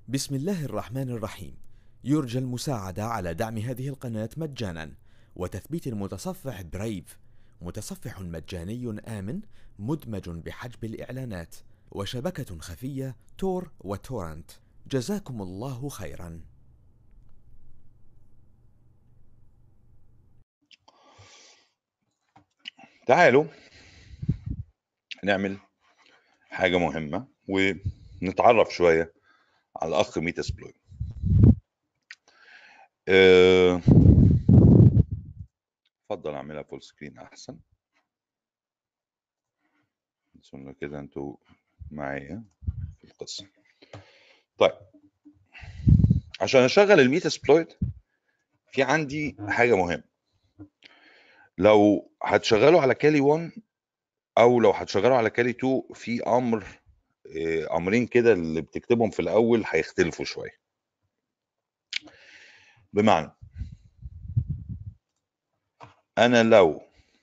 بسم الله الرحمن الرحيم يرجى المساعدة على دعم هذه القناة مجانا وتثبيت المتصفح برايف متصفح مجاني آمن مدمج بحجب الإعلانات وشبكة خفية تور وتورنت جزاكم الله خيرا تعالوا نعمل حاجة مهمة ونتعرف شوية على الأخ ميتاس بلوي أه... اتفضل اعملها فول سكرين أحسن ثم كده انتوا معايا في القصة طيب عشان اشغل الميتاسبلويت في عندي حاجة مهمة لو هتشغله على كالي 1 او لو هتشغله على كالي 2 في امر آه، امرين كده اللي بتكتبهم في الاول هيختلفوا شويه بمعنى انا لو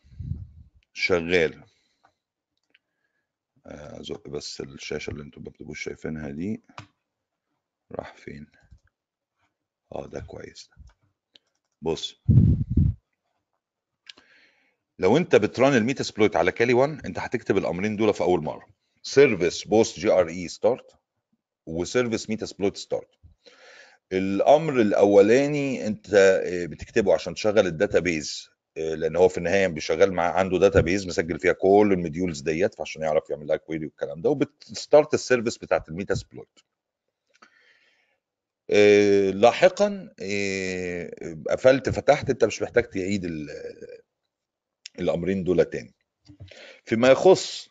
شغال آه، ازق بس الشاشه اللي انتم ما بتبقوش شايفينها دي راح فين اه ده كويس بص لو انت بتران الميتاسبلويت على كالي 1 انت هتكتب الامرين دول في اول مره سيرفيس بوست جي ار اي ستارت وسيرفيس ميتاسبلويت ستارت الامر الاولاني انت آه، بتكتبه عشان تشغل الداتابيز آه، لان هو في النهايه بيشغل مع عنده داتابيز مسجل فيها كل المديولز ديت فعشان يعرف يعمل لها كويري والكلام ده وبتستارت السيرفيس بتاعت الميتاسبلويت آه، لاحقا آه، قفلت فتحت انت مش محتاج تعيد ال- الامرين دول تاني فيما يخص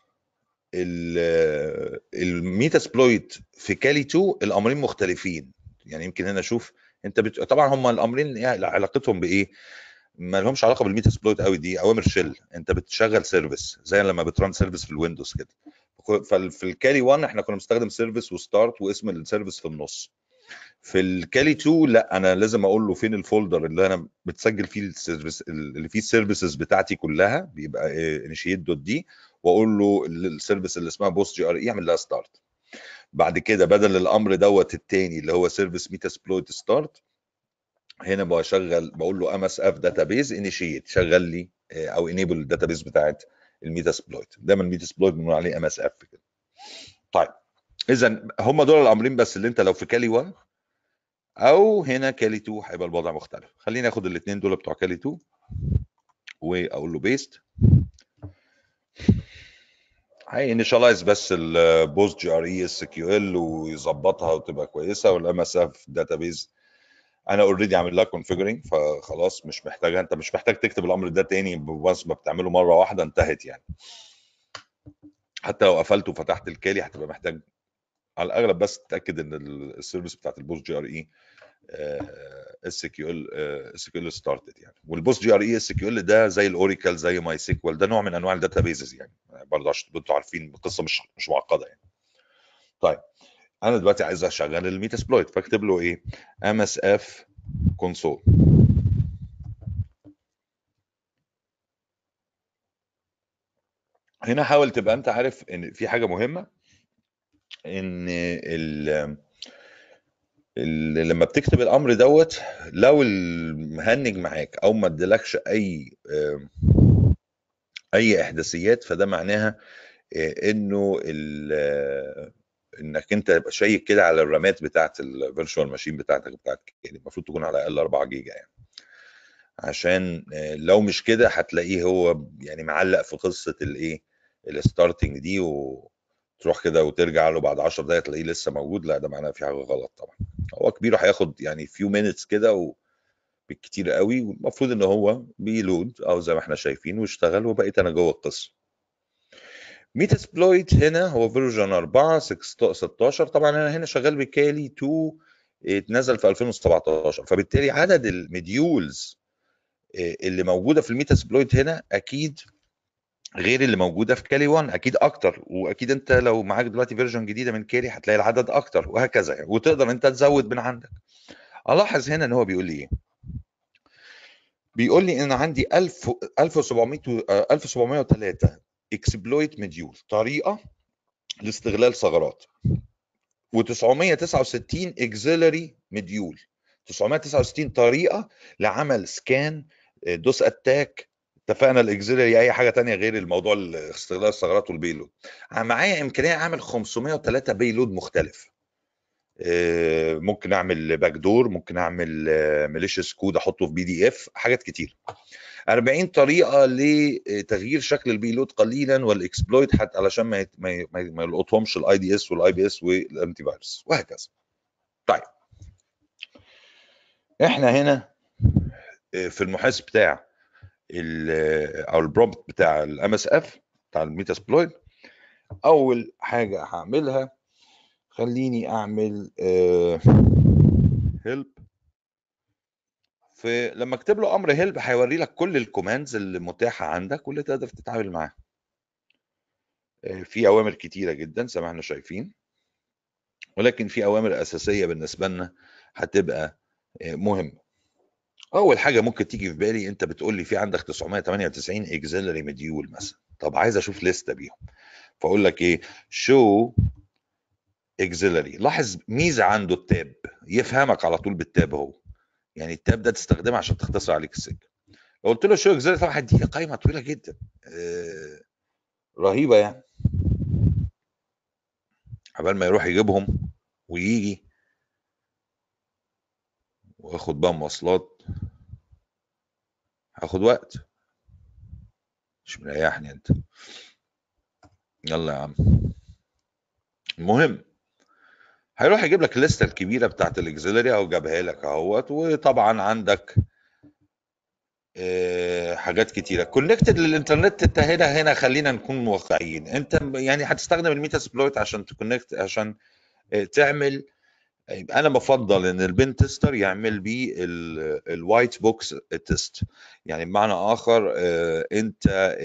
ال- الميتاسبلويت في كالي 2 الامرين مختلفين يعني يمكن هنا اشوف انت بت... طبعا هم الامرين يعني علاقتهم بايه ما لهمش علاقه بالميتاسبلويت قوي دي اوامر شيل انت بتشغل سيرفيس زي لما بتران سيرفيس في الويندوز كده ففي الكالي 1 احنا كنا بنستخدم سيرفيس وستارت واسم السيرفيس في النص في الكالي 2 لا انا لازم اقول له فين الفولدر اللي انا بتسجل فيه السيرفيس اللي فيه السيرفيسز بتاعتي كلها بيبقى انيشيت دوت دي واقول له السيرفيس اللي اسمها بوست جي ار اي اعمل لها ستارت بعد كده بدل الامر دوت التاني اللي هو سيرفيس ميتاسبلويت ستارت هنا بشغل بقول له ام اس اف داتابيز انيشيت شغل لي آه، او انيبل الداتابيز بتاعت الميتاسبلويت دايما الميتاسبلويت بنقول عليه ام اس اف كده طيب اذا هم دول الامرين بس اللي انت لو في كالي 1 او هنا كالي 2 هيبقى الوضع مختلف خليني اخد الاثنين دول بتوع كالي 2 واقول له بيست هينيشالايز بس البوست جي ار اي اس كيو ال ويظبطها وتبقى كويسه والام اس اف داتابيز انا اوريدي عامل لها كونفيجرنج فخلاص مش محتاجه انت مش محتاج تكتب الامر ده تاني بس ما بتعمله مره واحده انتهت يعني حتى لو قفلت وفتحت الكالي هتبقى محتاج على الاغلب بس تتاكد ان ال- السيرفيس بتاعت البوست جي ار اي اس كيو ال اس كيو ال ستارتد يعني والبوست جي ار اي اس كيو ال ده زي الاوراكل زي ماي سيكوال ده نوع من انواع الداتابيزز يعني برضه عشان تبقوا انتوا عارفين القصه مش مش معقده يعني طيب انا دلوقتي عايز اشغل الميتاسبلويت فاكتب له ايه ام اس اف كونسول هنا حاول تبقى انت عارف ان في حاجه مهمه ان ال ال- لما بتكتب الامر دوت لو المهنج معاك او ما ادالكش اي آم، اي احداثيات فده معناها آه، انه ال- آه، انك انت تبقى شيك كده على الرامات بتاعت الفيرتشوال ماشين بتاعتك بتاعت يعني المفروض تكون على الاقل 4 جيجا يعني عشان آه، لو مش كده هتلاقيه هو يعني معلق في قصه الايه الستارتنج دي وتروح كده وترجع له بعد 10 دقايق تلاقيه لسه موجود لا ده معناه في حاجه غلط طبعا هو كبير هياخد يعني فيو مينتس كده و بالكتير قوي والمفروض ان هو بيلود او زي ما احنا شايفين واشتغل وبقيت انا جوه القصه ميتاسبلويت هنا هو فيرجن 4 6 16 طبعا انا هنا شغال بكالي 2 اتنزل في 2017 فبالتالي عدد المديولز اللي موجوده في الميتاسبلويت هنا اكيد غير اللي موجوده في كالي 1 اكيد اكتر واكيد انت لو معاك دلوقتي فيرجن جديده من كالي هتلاقي العدد اكتر وهكذا يعني وتقدر انت تزود من عندك الاحظ هنا ان هو بيقول لي ايه بيقول لي ان عندي 1000 1700 و- آه، 1703 اكسبلويت مديول طريقه لاستغلال ثغرات و969 اكزيلري مديول 969 طريقه لعمل سكان دوس اتاك اتفقنا الاكزيلري اي حاجه تانية غير الموضوع استغلال الثغرات والبيلود معايا امكانيه اعمل 503 بيلود مختلف آه، ممكن اعمل باك دور ممكن اعمل ماليشيس كود احطه في بي دي اف حاجات كتير 40 طريقه لتغيير شكل البيلود قليلا والاكسبلويت حتى علشان ما ما ما يلقطهمش الاي دي اس والاي بي اس والانتي فيروس وهكذا طيب احنا هنا آه، في المحاسب بتاع او البرومبت بتاع الام اس اف بتاع الميتاسبلويد اول حاجه هعملها خليني اعمل هيلب آه، فلما اكتب له امر هيلب هيوري لك كل الكوماندز اللي متاحه عندك واللي تقدر تتعامل معاها آه، في اوامر كتيره جدا زي ما احنا شايفين ولكن في اوامر اساسيه بالنسبه لنا هتبقى آه، مهمه اول حاجه ممكن تيجي في بالي انت بتقول لي في عندك 998 اكزيلري مديول مثلا طب عايز اشوف لسته بيهم فاقول لك ايه شو اكزيلري لاحظ ميزه عنده التاب يفهمك على طول بالتاب اهو يعني التاب ده تستخدمه عشان تختصر عليك السكه لو قلت له شو اكزيلري طبعا هديك قائمه طويله جدا آه رهيبه يعني عبال ما يروح يجيبهم ويجي واخد بقى مواصلات هاخد وقت مش مريحني انت يلا يا عم المهم هيروح يجيب لك الليسته الكبيره بتاعت الاكزيلري او جابها لك اهوت وطبعا عندك آه، حاجات كتيره كونكتد للانترنت انت هنا هنا خلينا نكون واقعيين انت يعني هتستخدم الميتا سبلويت عشان تكونكت عشان آه، تعمل انا بفضل ان البن تيستر يعمل بيه الوايت بوكس تيست يعني بمعنى اخر آه، انت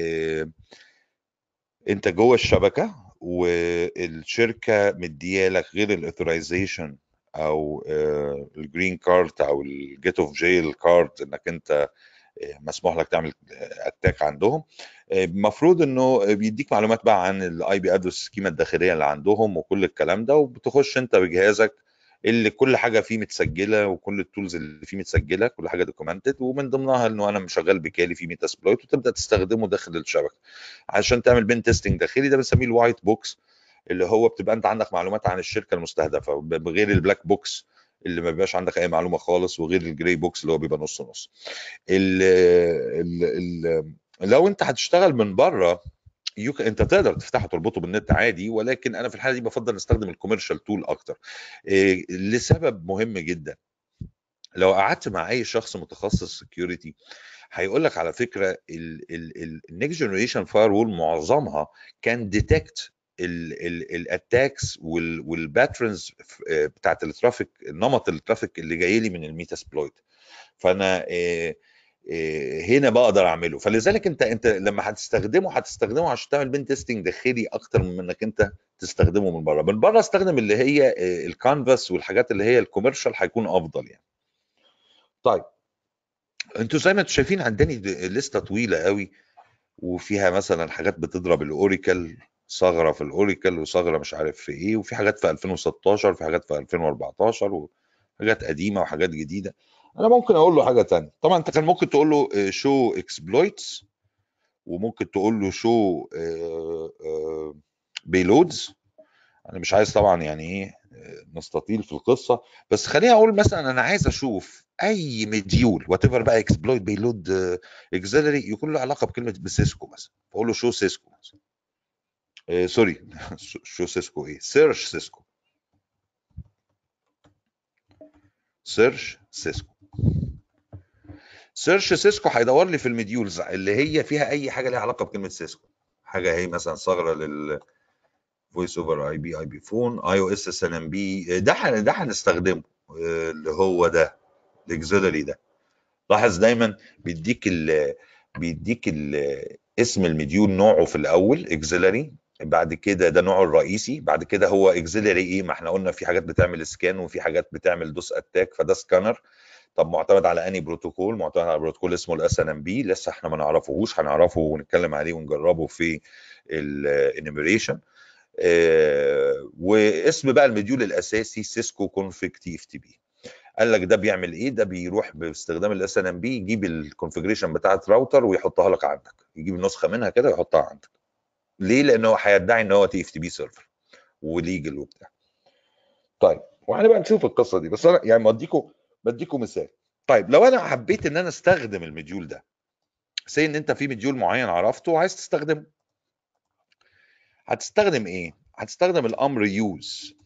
انت جوه الشبكه والشركه مديالك غير الاثورايزيشن او الجرين كارد او الجيت اوف جيل كارد انك انت آه، مسموح لك تعمل اتاك عندهم المفروض انه بيديك معلومات بقى عن الاي بي ادرس سكيما الداخليه اللي عندهم وكل الكلام ده وبتخش انت بجهازك اللي كل حاجه فيه متسجله وكل التولز اللي فيه متسجله كل حاجه دوكيومنتد ومن ضمنها انه انا مشغل بكالي في ميتا سبلويت وتبدا تستخدمه داخل الشبكه عشان تعمل بين تيستنج داخلي ده بنسميه الوايت بوكس اللي هو بتبقى انت عندك معلومات عن الشركه المستهدفه بغير البلاك بوكس اللي ما بيبقاش عندك اي معلومه خالص وغير الجراي بوكس اللي هو بيبقى نص نص ال ال ال لو انت هتشتغل من بره يوك انت تقدر تفتحه تربطه بالنت عادي ولكن انا في الحاله دي بفضل نستخدم الكوميرشال تول اكتر إيه لسبب مهم جدا لو قعدت مع اي شخص متخصص سكيورتي هيقول لك على فكره النكست جنريشن فاير وول معظمها كان ديتكت الاتاكس والباترنز بتاعت الترافيك نمط الترافيك اللي جاي لي من الميتاسبلويت فانا إيه آه، هنا بقدر اعمله فلذلك انت انت لما هتستخدمه هتستخدمه عشان تعمل بين تيستنج داخلي اكتر من انك انت تستخدمه من بره من بره استخدم اللي هي آه، الكانفاس والحاجات اللي هي الكوميرشال هيكون افضل يعني طيب انتوا زي ما انتوا شايفين عندنا لسته طويله قوي وفيها مثلا حاجات بتضرب الاوريكل ثغره في الاوريكل وثغره مش عارف في ايه وفي حاجات في 2016 وفي حاجات في 2014 وحاجات قديمه وحاجات جديده انا ممكن اقول له حاجه تانية طبعا انت كان ممكن تقول له شو اكسبلويتس وممكن تقول له شو بيلودز انا مش عايز طبعا يعني ايه نستطيل في القصه بس خليني اقول مثلا انا عايز اشوف اي مديول وات ايفر بقى اكسبلويت بيلود اكزيلري يكون له علاقه بكلمه بسيسكو مثلا بقول له شو سيسكو مثلا سوري شو سيسكو ايه سيرش سيسكو سيرش سيسكو سيرش سيسكو هيدور لي في المديولز اللي هي فيها اي حاجه ليها علاقه بكلمه سيسكو حاجه هي مثلا ثغره لل فويس اوفر اي بي اي بي فون اي او اس اس ان ام بي ده ده هنستخدمه اللي هو ده الاكزيلري ده لاحظ دايما بيديك ال بيديك ال اسم المديول نوعه في الاول اكزيلري بعد كده ده نوعه الرئيسي بعد كده هو اكزيلري ايه ما احنا قلنا في حاجات بتعمل سكان وفي حاجات بتعمل دوس اتاك فده سكانر طب معتمد على اني بروتوكول معتمد على بروتوكول اسمه الاس ان ام بي لسه احنا ما نعرفوش هنعرفه ونتكلم عليه ونجربه في الانيميريشن آه، واسم بقى المديول الاساسي سيسكو كونفيج تي اف تي بي قال لك ده بيعمل ايه ده بيروح باستخدام الاس ان ام بي يجيب الكونفجريشن بتاعت راوتر ويحطها لك عندك يجيب النسخه منها كده ويحطها عندك ليه لان هو هيدعي ان هو تي اف تي بي سيرفر وليجل وبتاع طيب وهنبقى نشوف القصه دي بس انا يعني بديكم بديكم مثال طيب لو انا حبيت ان انا استخدم المديول ده سي ان انت في مديول معين عرفته وعايز تستخدمه هتستخدم ايه هتستخدم الامر يوز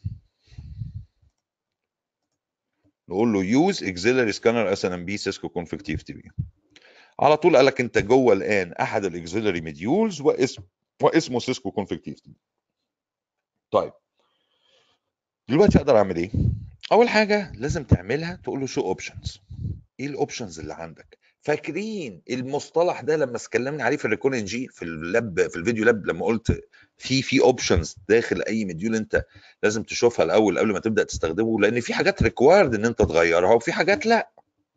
نقول له يوز اكزيلري سكانر اس ان ام بي سيسكو كونفيج تي اف تي بي على طول قال لك انت جوه الان احد الاكزيلري مديولز واسم واسمه سيسكو كونفيج تي اف تي بي طيب دلوقتي اقدر اعمل ايه اول حاجه لازم تعملها تقول له شو اوبشنز ايه الاوبشنز اللي عندك فاكرين المصطلح ده لما اتكلمنا عليه في الريكون جي في اللاب في الفيديو لاب لما قلت في في اوبشنز داخل اي مديول انت لازم تشوفها الاول قبل ما تبدا تستخدمه لان في حاجات ريكوايرد ان انت تغيرها وفي حاجات لا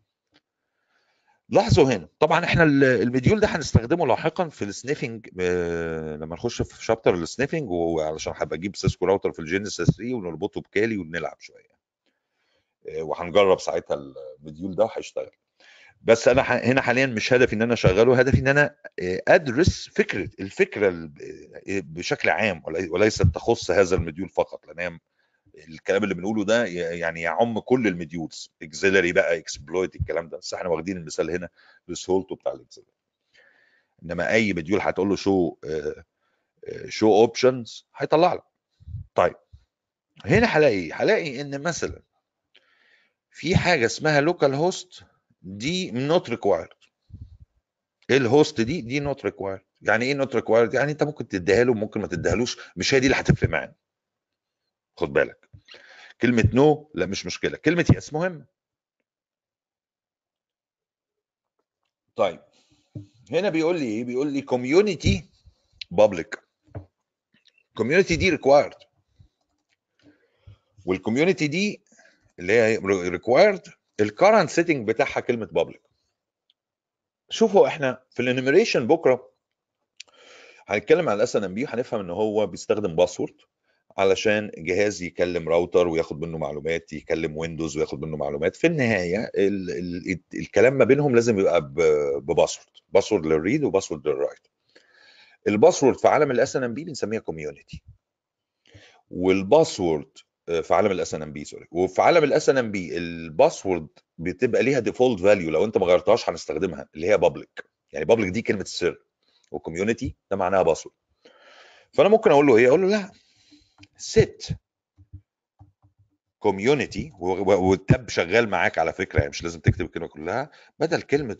لاحظوا هنا طبعا احنا المديول ده هنستخدمه لاحقا في السنيفنج لما نخش في شابتر السنيفنج وعلشان هبقى اجيب سيسكو راوتر في الجينيسيس 3 ونربطه بكالي ونلعب شويه وهنجرب ساعتها المديول ده وهيشتغل بس انا هنا حاليا مش هدفي ان انا اشغله هدفي ان انا ادرس فكره الفكره بشكل عام وليست تخص هذا المديول فقط لان الكلام اللي بنقوله ده يعني يعم كل المديولز اكزيلري بقى اكسبلويت الكلام ده بس احنا واخدين المثال هنا للسولتو بتاع الاكزيلري انما اي مديول هتقول له شو شو اوبشنز هيطلع لك طيب هنا هلاقي هلاقي ان مثلا في حاجه اسمها لوكال هوست دي نوت ريكوايرد ايه الهوست دي دي نوت ريكوايرد يعني ايه نوت ريكوايرد يعني انت ممكن تديها له ممكن ما تديهالوش مش هي دي اللي هتفرق معانا خد بالك كلمه نو لا مش مشكله كلمه يس مهم طيب هنا بيقول لي ايه بيقول لي كوميونتي بابليك كوميونتي دي ريكوايرد والكوميونتي دي اللي هي ريكوايرد الكرنت سيتنج بتاعها كلمه بابليك شوفوا احنا في الانيميريشن بكره هنتكلم على الاس ان ام بي وهنفهم ان هو بيستخدم باسورد علشان جهاز يكلم راوتر وياخد منه معلومات يكلم ويندوز وياخد منه معلومات في النهايه ال ال الكلام ما بينهم لازم يبقى بباسورد باسورد للريد وباسورد للرايت الباسورد في عالم الاس ان ام بي بنسميها كوميونتي والباسورد في عالم الاس ان ام بي سوري وفي عالم الاس ان ام بي الباسورد بتبقى ليها ديفولت فاليو لو انت ما غيرتهاش هنستخدمها اللي هي بابليك يعني بابليك دي كلمه السر وكوميونتي ده معناها باسورد فانا ممكن اقول له ايه اقول له لا set community والتاب شغال معاك على فكره يعني مش لازم تكتب الكلمه كلها بدل كلمه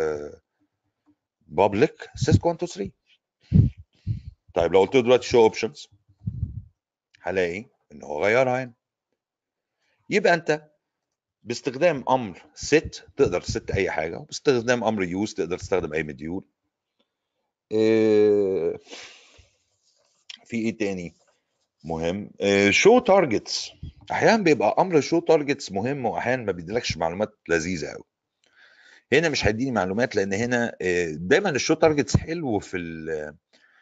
public سيسكو 1 2 3 طيب لو قلت له دلوقتي show options هلاقي ان هو غيرها هنا يبقى انت باستخدام امر set تقدر تست اي حاجه وباستخدام امر use تقدر تستخدم اي مديول إيه في ايه تاني مهم شو تارجتس احيانا بيبقى امر شو تارجتس مهم واحيانا ما بيديلكش معلومات لذيذه قوي هنا مش هيديني معلومات لان هنا دايما الشو تارجتس حلو في ال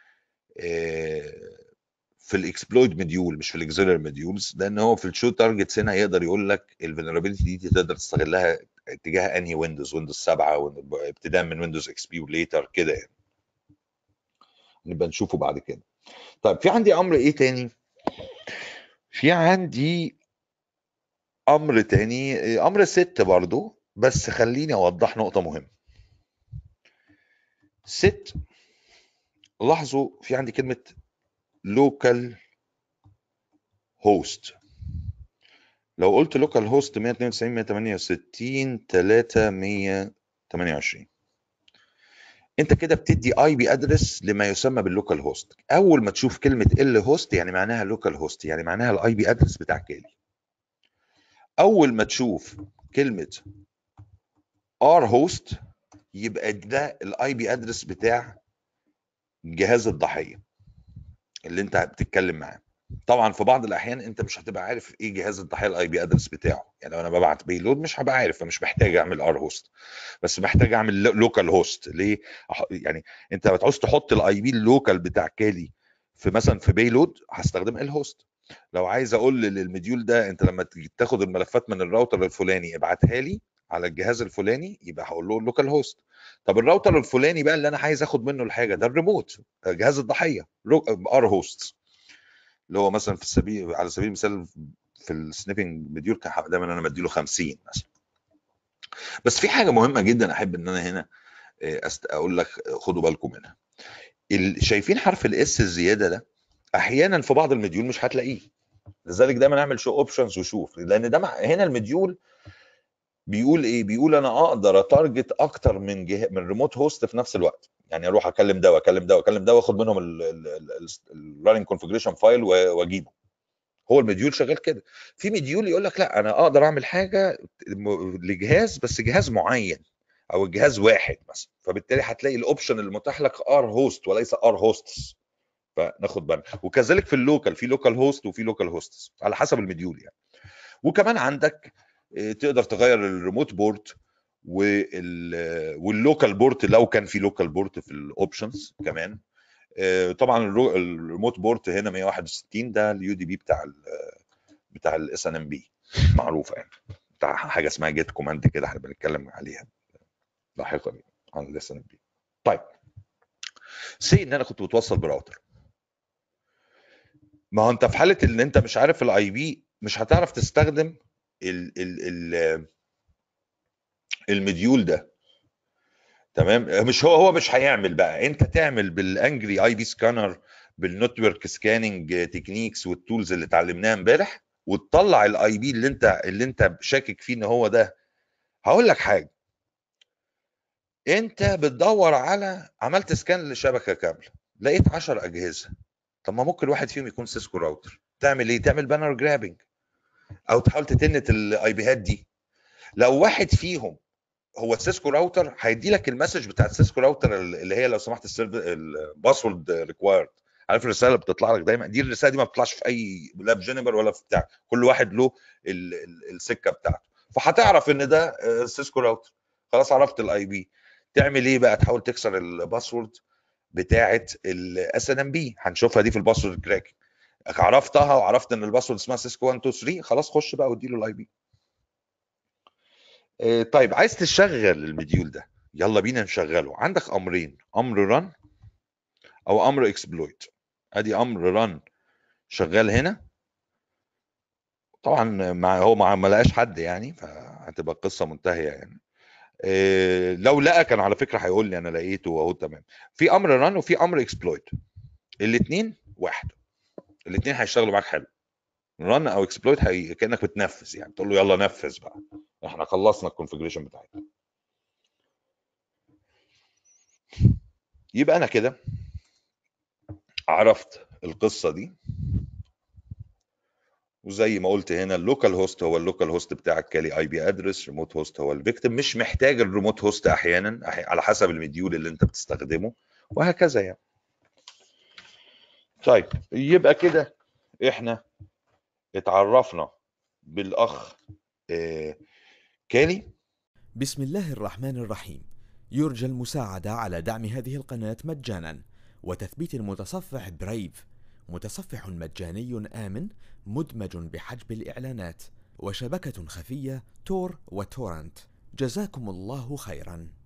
في الاكسبلويد مديول مش في الاكزيلر مديولز لان هو في الشو تارجتس هنا هيقدر يقول لك الفولنربيلتي دي تقدر تستغلها اتجاه انهي ويندوز ويندوز 7 ابتداء من ويندوز اكس بي وليتر كده يعني نبقى نشوفه بعد كده طيب في عندي امر ايه تاني في عندي امر تاني امر ست برضو بس خليني اوضح نقطة مهمة ست لاحظوا في عندي كلمة local host لو قلت local host 192 168 328 انت كده بتدي اي بي ادرس لما يسمى باللوكال هوست اول ما تشوف كلمه ال هوست يعني معناها لوكال هوست يعني معناها الاي بي ادرس بتاع كالي اول ما تشوف كلمه ار هوست يبقى ده الاي بي ادرس بتاع جهاز الضحيه اللي انت بتتكلم معاه طبعا في بعض الاحيان انت مش هتبقى عارف ايه جهاز الضحيه الاي بي ادرس بتاعه يعني لو انا ببعت بيلود مش هبقى عارف فمش محتاج اعمل ار هوست بس محتاج اعمل لوكال هوست ليه يعني انت بتعوز تحط الاي بي اللوكال بتاع كالي في مثلا في بيلود هستخدم الهوست لو عايز اقول للمديول ده انت لما تيجي تاخد الملفات من الراوتر الفلاني ابعتها لي على الجهاز الفلاني يبقى هقول له لوكال هوست طب الراوتر الفلاني بقى اللي انا عايز اخد منه الحاجه ده الريموت جهاز الضحيه ار هوست اللي هو مثلا في السبيل على سبيل المثال في السنيبنج مديول كان دايما انا مديله 50 مثلا بس في حاجه مهمه جدا احب ان انا هنا اقول لك خدوا بالكم منها شايفين حرف الاس الزياده ده احيانا في بعض المديول مش هتلاقيه لذلك دايما اعمل شو اوبشنز وشوف لان ده هنا المديول بيقول ايه بيقول انا اقدر اتارجت اكتر من جه... من ريموت هوست في نفس الوقت يعني اروح اكلم ده واكلم ده واكلم ده واخد منهم الرننج كونفجريشن فايل واجيبه هو المديول شغال كده في مديول يقول لك لا انا اقدر اعمل حاجه لجهاز بس جهاز معين او الجهاز واحد مثلا فبالتالي هتلاقي الاوبشن المتاح لك ار هوست وليس ار هوستس فناخد بالنا وكذلك في اللوكال في لوكال هوست وفي لوكال هوستس على حسب المديول يعني وكمان عندك تقدر تغير الريموت بورت واللوكال بورت لو كان في لوكال بورت في الاوبشنز كمان طبعا الريموت بورت هنا 161 ده اليو دي بي بتاع ال بتاع الاس ان ام بي معروفه يعني بتاع حاجه اسمها جيت كوماند كده احنا بنتكلم عليها لاحقا عن الاس ان ام بي طيب سي ان انا كنت بتوصل براوتر ما هو انت في حاله ان انت مش عارف الاي بي مش هتعرف تستخدم ال ال ال المديول ده تمام مش هو هو مش هيعمل بقى انت تعمل بالانجري اي بي سكانر بالنتورك سكاننج تكنيكس والتولز اللي اتعلمناها امبارح وتطلع الاي بي اللي انت اللي انت شاكك فيه ان هو ده هقول لك حاجه انت بتدور على عملت سكان للشبكه كامله لقيت 10 اجهزه طب ما ممكن واحد فيهم يكون سيسكو راوتر تعمل ايه تعمل بانر جرابنج او تحاول تتنت الاي بيهات دي لو واحد فيهم هو سيسكو راوتر هيدي لك المسج بتاعت سيسكو راوتر اللي هي لو سمحت الباسورد ريكوايرد عارف الرساله اللي بتطلع لك دايما دي الرساله دي ما بتطلعش في اي لا في جينيبر ولا في بتاع كل واحد له ال ال السكه بتاعته فهتعرف ان ده سيسكو راوتر خلاص عرفت الاي بي تعمل ايه بقى تحاول تكسر الباسورد بتاعه الاس ان ام بي هنشوفها دي في الباسورد كراك عرفتها وعرفت ان الباسورد اسمها سيسكو 1 2 3 خلاص خش بقى واديله الاي بي طيب عايز تشغل المديول ده يلا بينا نشغله عندك امرين امر رن او امر اكسبلويت ادي امر رن شغال هنا طبعا مع هو مع ما لقاش حد يعني فهتبقى القصه منتهيه يعني إيه لو لقى كان على فكره هيقول لي انا لقيته اهو تمام في امر رن وفي امر اكسبلويت الاثنين واحد الاثنين هيشتغلوا معاك حلو رن او اكسبلويت هي... كانك بتنفذ يعني تقول له يلا نفذ بقى احنا خلصنا الكونفجريشن بتاعتنا يبقى انا كده عرفت القصه دي وزي ما قلت هنا اللوكال هوست هو اللوكال هوست بتاعك كالي اي بي ادرس ريموت هوست هو الفيكتيم مش محتاج الريموت هوست احيانا على حسب المديول اللي انت بتستخدمه وهكذا يعني طيب يبقى كده احنا اتعرفنا بالاخ آه كالي بسم الله الرحمن الرحيم يرجى المساعدة على دعم هذه القناة مجانا وتثبيت المتصفح برايف متصفح مجاني آمن مدمج بحجب الإعلانات وشبكة خفية تور وتورنت جزاكم الله خيرا